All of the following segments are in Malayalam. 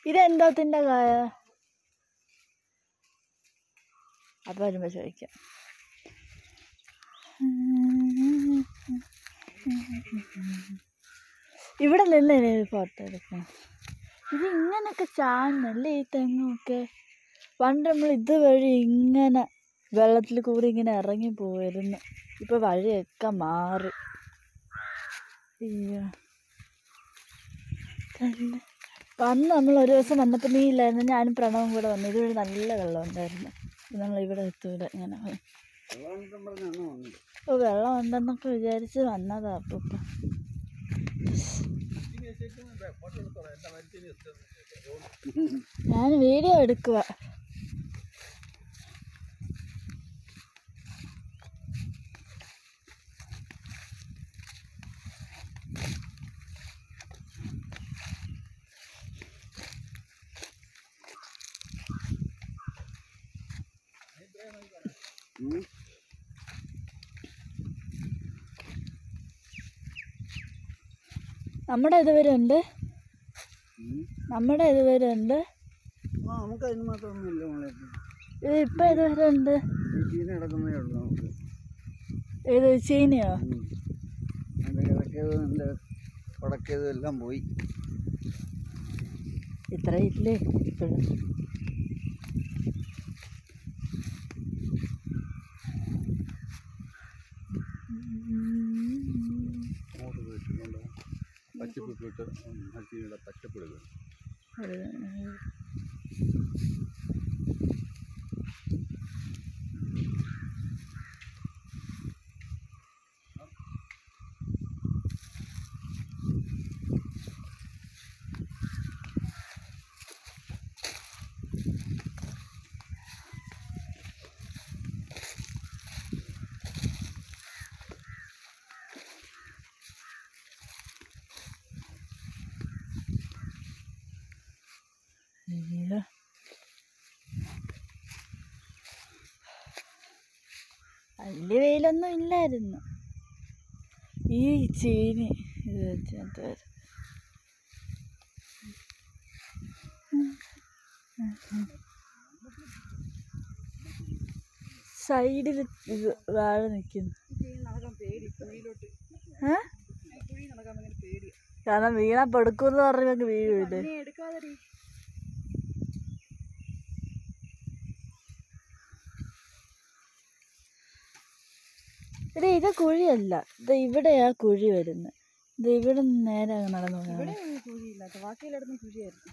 ഇതെന്തോത്തിന്റെ കായ അപ്പം വരുമ്പോൾ ചോദിക്കാം ഇവിടെ നിന്ന് ഒരു ഫോട്ടോ എടുക്കാം ഇത് ഇങ്ങനൊക്കെ ചാടുന്നല്ലേ ഈ തെങ്ങൊക്കെ പണ്ട് നമ്മൾ ഇതുവഴി ഇങ്ങനെ വെള്ളത്തിൽ കൂടി ഇങ്ങനെ ഇറങ്ങി പോയിരുന്നു ഇപ്പൊ വഴിയൊക്കെ മാറി അയ്യോ തന്നെ വന്ന് നമ്മൾ ഒരു ദിവസം വന്നപ്പോൾ നീ ഇല്ലായിരുന്നു ഞാനും പ്രണവും കൂടെ വന്നു ഇതുവഴി നല്ല വെള്ളം ഉണ്ടായിരുന്നു നമ്മൾ ഇവിടെ എത്തൂല ഇങ്ങനെ പോയി. വെള്ളം പറഞ്ഞാണ് വന്നത് ഓ വെള്ളം ഉണ്ടെന്നൊക്കെ വിചാരിച്ച് വന്നതാ അപ്പം ഞാൻ വീഡിയോ എടുക്കുക ഉം. നമ്മുടെ ഇതുവരെ ഉണ്ട് ഉം. നമ്മുടെ ഇതുവരെ ഉണ്ട് ആ നമുക്ക് അതിന് മാത്രമൊന്നുമില്ല മോളെ ഇത് ഇപ്പം ഇതുവരെ ഉണ്ട് ഈ ചീന കിടക്കുന്നേ ഉള്ളൂ നമുക്ക് ഏത് ചീനിയോ ഉം. അതിൻ്റെ കിഴക്കേത് എൻ്റെ വടക്കേതും എല്ലാം പോയി ഇത്ര ഇല്ലേ ഇപ്പോഴും അങ്ങോട്ട് പോയിട്ടുണ്ട് പച്ചപ്പ് ഇട്ട് ചീനയുടെ പച്ചപ്പെടുക അയ്യോ വലിയ വെയിലൊന്നും ഇല്ലായിരുന്നു ഈ ചീനി ഇത് വെച്ചിട്ട് വരും സൈഡിൽ ഇത് വാഴ നിൽക്കുന്നു ഏ കാരണം വീണ പെടുക്കൂന്ന് പറഞ്ഞു വീഴുമില്ലേ എടേ ഇത് കുഴിയല്ല ഇത് ഇവിടെയാ കുഴി വരുന്നത് ഇത് ഇവിടെ നിന്ന് നേരെ അങ്ങ് നടന്നു പോകാണ് കുഴിയില്ലാത്ത ബാക്കിയെല്ലായിടത്തും കുഴിയായിരുന്നു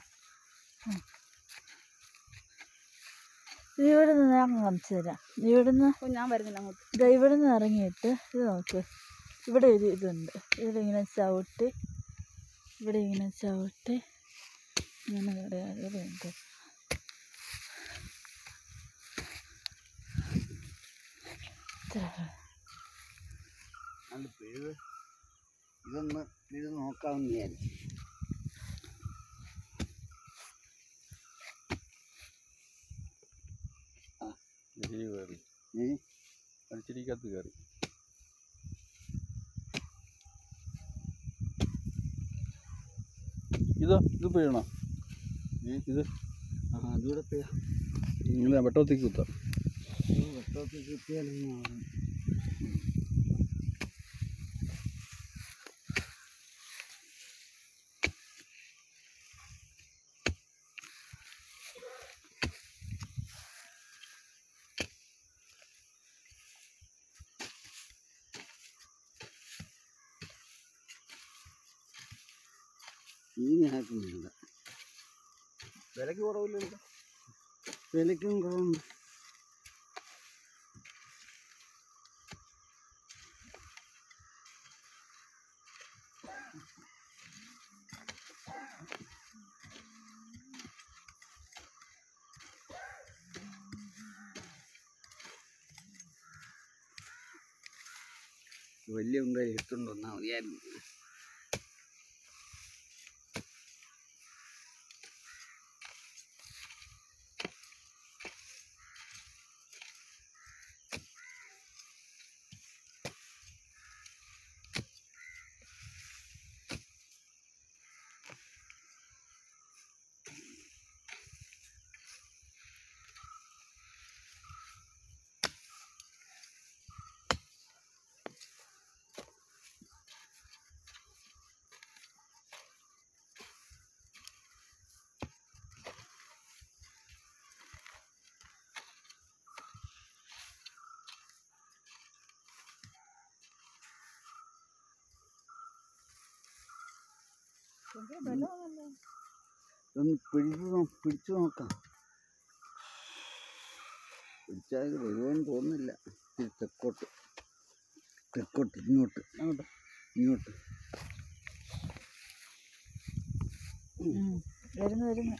ഇത് ഇവിടെ നിന്ന് ഞാൻ കാണിച്ചു തരാം ഇവിടുന്ന് അപ്പോൾ ഞാൻ വരുന്നില്ല അങ്ങോട്ട് ഇത് ഇവിടെ നിന്ന് ഇറങ്ങിയിട്ട് ഇത് നോക്ക് ഇവിടെ ഒരു ഇതുണ്ട് ഇവിടെ ഇങ്ങനെ ചവിട്ടി ഇവിടെ ഇങ്ങനെ ചവിട്ടി ഇങ്ങനെ ഇവിടെ ഇവിടെ ഉണ്ട് ഇത്ര അത് പിഴുത് ഇതൊന്ന് പിഴുത് നോക്കാമെന്ന് വിചാരിച്ചു നെഹിരി കയറി ഏ മരിച്ചിരിക്കകത്ത് കയറി ഇതോ ഇത് പിഴണോ ഇത് ആ അതുകൂടെ പിഴ ഇങ്ങനെ വെട്ടത്തേക്ക് കുത്താം വെട്ടത്തിൽ കിട്ടിയാലൊന്നും ആവും ഇനി ആക്കുന്നില്ല വിലക്ക് കുറവില്ലല്ലോ വിലക്കും കുറവുണ്ട് വലിയ ഉണ്ടായി എടുത്തുകൊണ്ട് വന്നാൽ മതിയായിരുന്നു ഭയങ്കര ബലമാണല്ലോ ഒന്ന് പിടിച്ചു നോ പിടിച്ചു നോക്കാം പിടിച്ചാൽ വരുമെന്ന് തോന്നുന്നില്ല ഇത്തിരി തെക്കോട്ട് തെക്കോട്ട് ഇങ്ങോട്ട് അങ്ങോട്ട് ഇങ്ങോട്ട് ഉം. വരുന്നു വരുന്നു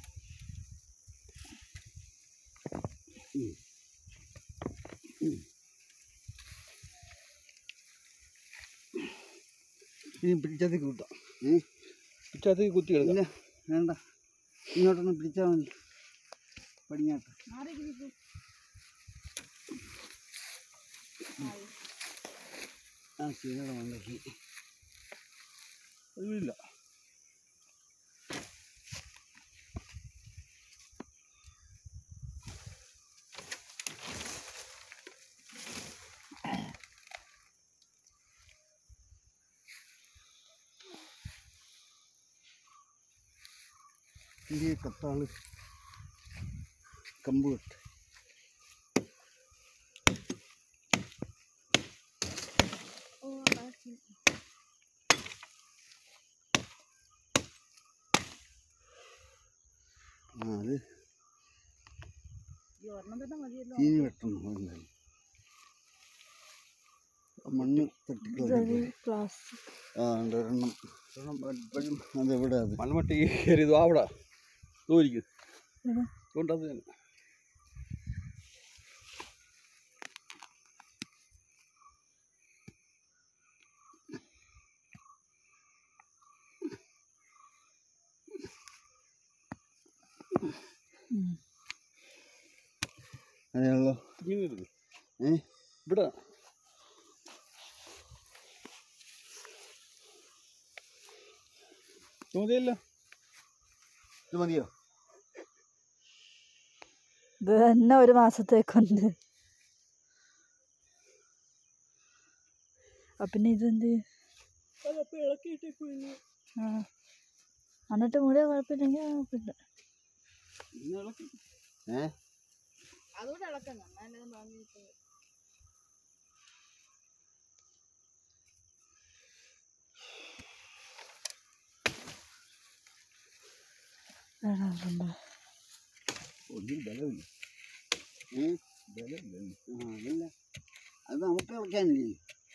ഇനി പിടിച്ചതേക്ക് കൂട്ടാം ഏ ഉച്ചത്തേക്ക് കുത്തി എടുക്കാം ഇല്ല വേണ്ട ഇങ്ങോട്ടൊന്ന് പിടിച്ചാൽ മതി പടിഞ്ഞാട്ട് ആ ശരിയാണ് ഉണ്ടാക്കി ഒന്നുമില്ല ഇനി കത്താള് കമ്പ് കെട്ട് ഓ ബാക്കി ആ അത് ഈ ഒരെണ്ണം തന്നെ മതിയല്ലോ ചീനി വെട്ടണം എന്തായാലും ആ മണ്ണ് തട്ടിക്കളഞ്ഞു പ്ലാസ്റ്റിക് ആ ഉണ്ട് ഒരെണ്ണം ഒരെണ്ണം എപ്പോഴും അതെവിടെ അത് മൺമട്ടി കയറി ഇത് അവിടെ തോരിക്കും എവിടെ? കൊണ്ടത് തന്നെ അതെയുള്ളൂ ഇങ്ങനെ എടുക്ക്. ഏ ഇവിടെ മതിയല്ല ഇത് മതിയോ ഇത് തന്നെ ഒരു മാസത്തേക്കുണ്ട് ആ പിന്നെ ഇതെന്ത് ആ എന്നിട്ട് മുടിയ കുഴപ്പമില്ലെങ്കിൽ കുഴപ്പമില്ല ഏ അതുകൊണ്ട് ഇളക്കാം നന്നായി വാങ്ങിയിട്ട് വേണമെന്നുണ്ടോ ഒന്നും ബലമില്ല ഏ ബലമില്ല ആ അതല്ല അത് നമുക്ക് ഇളക്കാനില്ലേ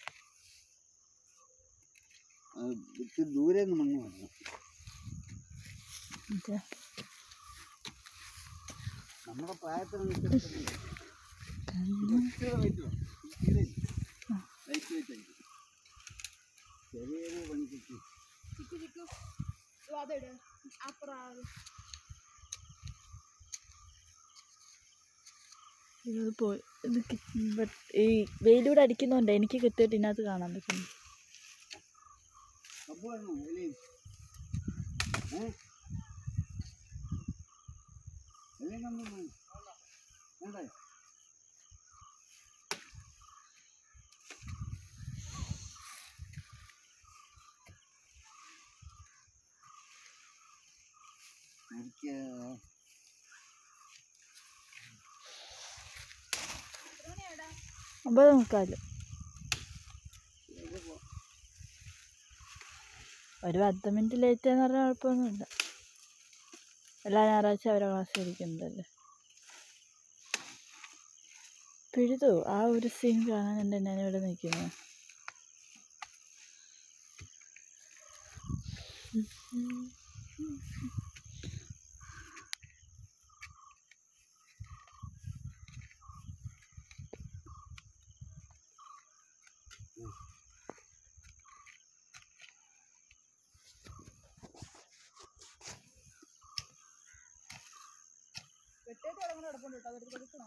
അത് ഇത്തിരി ദൂരെ നിന്ന് മണ്ണ് വരണം ഇത് നമ്മുടെ പ്രായത്തിനനുസരിച്ച് ഇച്ചിരി weight വേണം. ഇച്ചിരി light weight ആയിരിക്കും. ചെറിയൊരു പണിക്ക് ചിക്കു ചിക്കു അതെട അപ്പുറം ഇത് പോയി ഇത് കി- ബട്ട് ഈ വെയിലൂടെ അടിക്കുന്നോണ്ട് എനിക്ക് കൃത്യമായിട്ട് ഇതിനകത്ത് കാണാൻ പറ്റുന്നു കമ്പ് വേണോ ഇലയും ഏ ഇലയും കമ്പും വേണം വേണ്ടേ എനിക്ക് ഒമ്പത് മുക്കാല് ഒരു പത്ത് മിനിറ്റ് ലേറ്റ് എന്ന് പറഞ്ഞാൽ കുഴപ്പമൊന്നുമില്ല എല്ലാ ഞായറാഴ്ച അവരെ ക്ലാസ് ഇരിക്കുന്നതല്ലേ പിഴുതു ആ ഒരു സീൻ കാണാനുണ്ട് ഞാനിവിടെ നിൽക്കുന്നത് വെട്ടേറ്റ് കിടക്കുന്ന കിടപ്പുണ്ട് കേട്ടോ അതെടുത്ത് കൊടുക്കണോ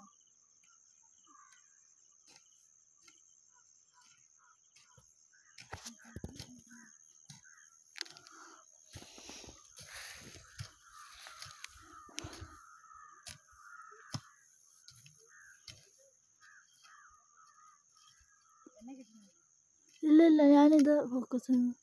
ഇല്ല ഇല്ല ഞാനിത് ഫോക്കസ് ചെയ്യുന്നു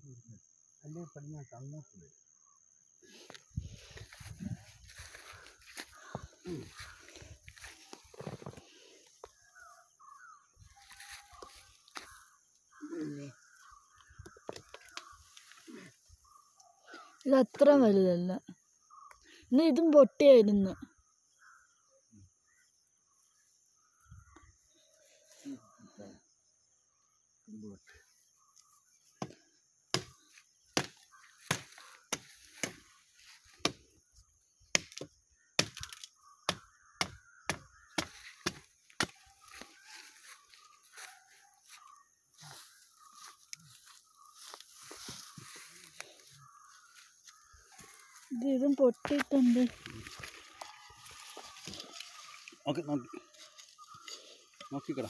അല്ലേ പടിഞ്ഞാട്ട് അങ്ങോട്ട് വരും ഇത് അത്ര വലുതല്ല ഇന്ന് ഇതും പൊട്ടിയായിരുന്നു ഇത് ഇതും പൊട്ടിയിട്ടുണ്ട് നോക്കി നോക്കി നോക്കിക്കടാ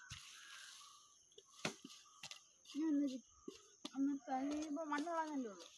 അന്ന് കഴിയുമ്പോൾ മണ്ണ് കളഞ്ഞല്ലേ ഉള്ളൂ